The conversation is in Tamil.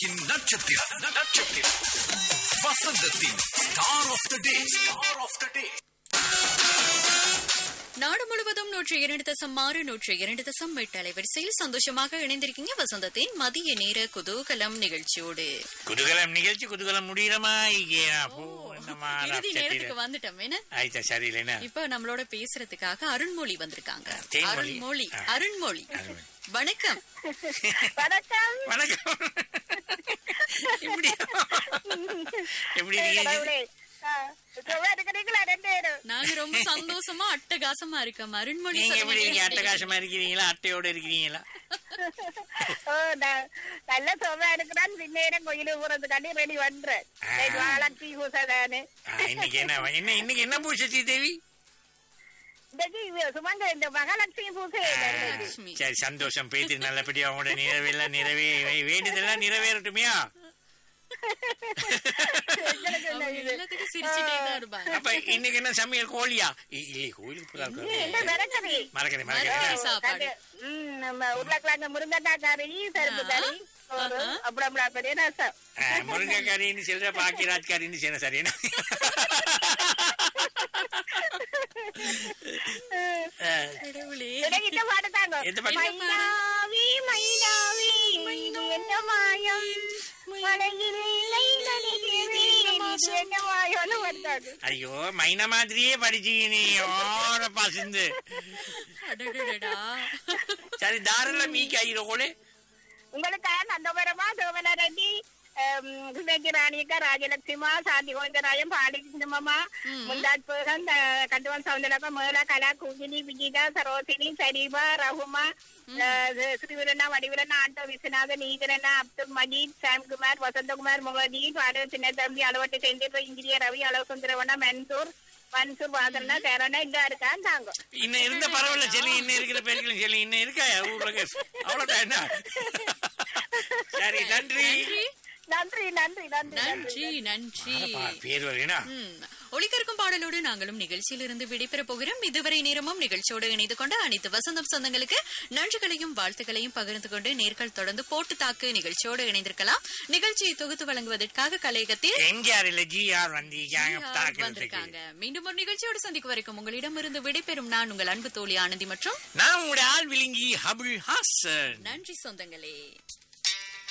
உலகின் நட்சத்திரம் நட்சத்திரம் வசந்தத்தின் star of the day star of the day நாடு முழுவதும் நூற்றி இரண்டு தசம் ஆறு நூற்றி இரண்டு தசம் எட்டு அலைவரிசையில் சந்தோஷமாக இணைந்திருக்கீங்க வசந்தத்தின் மதிய நேர குதூகலம் நிகழ்ச்சியோடு குதூகலம் நிகழ்ச்சி குதூகலம் முடியலமா அப்போ என்னமா இறுதி ராப்சட்டில. நேரத்துக்கு வந்துட்டோம் என்ன ஆயிட்டா சரியில்லைன்னா இப்ப நம்மளோட பேசுறதுக்காக அருண்மொழி வந்திருக்காங்க தேன்மொழி. அருண்மொழி ஆ. அருண்மொழி அருண்மொழி. வணக்கம் வணக்கம் வணக்கம் எப்படி எப்படி இருக்கீங்க கடவுளே. ஆ, சும்மா இருக்கிறீங்களா ரெண்டு பேரும்? நாங்க ரொம்ப சந்தோஷமா அட்டகாசமா இருக்கோம் அருண்மொழி நீங்க எப்படி சொல்லுங்க. இருக்கீங்க அட்டகாசமா இருக்கிறீங்களா அட்டையோட இருக்கிறீங்களா ஓ, நான் நல்ல சும்மா இருக்கிறான் பின்னேரம் கோயிலுக்கு போறதுக்காண்டி ரெடி பண்றேன் ஆ. சரி, வாழாச்சி பூசதானு ஆ, இன்னைக்கு என்ன என்ன இன்னைக்கு என்ன பூசத்தி தேவி இன்னைக்கு இவ சுமங்க இந்த மகாலட்சுமி பூசை ஆ, நல்லது. லட்சுமி. சரி சந்தோஷம் பேத்து நல்லபடியா அவங்களோட நிறைவேலாம் நிறைவே வேண்டியதெல்லாம் நிறைவேறட்டுமையா எங்களுக்கு என்ன அவங்க இது? எல்லாத்துக்கும் சிரிச்சுட்டே தான் இருப்பாங்க அப்ப இன்னைக்கு என்ன சமையல் கோழியா இ- இல்லையே கோயிலுக்கு போதா இந்த மிரட்டடி. மறக்கிறேன் மறக்கிறேன். மறக்கிறேன் சாப்பாடு. ம், நம்ம உருளைக்கிழங்கு முருங்கக்காய் கறி பருப்பு கறி சோறு, அப்புறம் பெரிய ரசம் ஆ, முருங்கைக்கறின்னு சொல்ற பாக்கியராஜ் கறின்னு செய்யணும் சரி என்ன? ஆ, கடவுளே எனக்கு இந்த பாட்டு தாங்க எந்த பாட்டு? மைனாவி மைனாவி இது என்ன மாயம் மலையில் இல்லை நனைகிறது, இது என்ன மாயம்னு வருதாது ஐயோ மைனா மாதிரியே படிச்சீங்க நீ ஓர பசுந்து அடடடடா. சரி தாராள மீக்கு ஆகிற கோலே உங்களுக்காக நந்தபுரமா சோமன ரெட்டி சுதேஜி ராணியக்கா ராஜலட்சுமா சாந்தி கோவிந்தராயம் பாடி சின்னம்மா முந்தாஜ் பேகன் கண்டுவன் சவுந்தரக்கா மேலா கலா குஞ்சினி விஜிதா சரோசினி சரீபா ரகுமா ஸ்ரீவரண்ணா வடிவரண்ணா ஆட்டோ விஸ்வநாதன் ஈகரண்ணா அப்துல் மஜீத் சாம்குமார் வசந்தகுமார் முகதி பாடு சின்ன தம்பி அளவட்டு செந்தில் இன்ஜினியர் ரவி அளவு சுந்தரவண்ணா மன்சூர் மன்சூர் வாசல்னா சேரண்ணா இதா இருக்கான்னு தாங்க இன்னும் இருந்த பரவாயில்ல சொல்லி இன்னும் இருக்கிற பேர்களும் சொல்லி இன்னும் இருக்கா ஊர்ல அவ்வளவுதான் என்ன சரி நன்றி நன்றி நன்றி நன்றி நன்றி நன்றி நன்றி ஆ, பேர் வரேனா ம். ஒளிகற்கும் பாடலோடு நாங்களும் நிகழ்ச்சியிலிருந்து விடைபெறப் போகிறோம் இதுவரை நேரமும் நிகழ்ச்சியோடு இணைந்து கொண்ட அனைத்து வசந்தம் சொந்தங்களுக்கு நன்றிகளையும் வாழ்த்துக்களையும் பகிர்ந்து கொண்டு நேர்கள் தொடர்ந்து போட்டு தாக்கு நிகழ்ச்சியோடு இணைந்திருக்கலாம் நிகழ்ச்சியை தொகுத்து வழங்குவதற்காக கலையகத்தில் எம்ஜிஆர் இல்ல ஜிஆர் வந்து யார் தாக்கிறதுக்கு வந்திருக்காங்க மீண்டும் ஒரு நிகழ்ச்சியோடு சந்திக்கும் வரைக்கும் உங்களிடமிருந்து விடைபெறும் நான் உங்கள் அன்பு தோழி ஆனந்தி மற்றும் நான் உங்களுடைய ஆள் விழுங்கி ஹபுல் ஹாசன் நன்றி சொந்தங்களே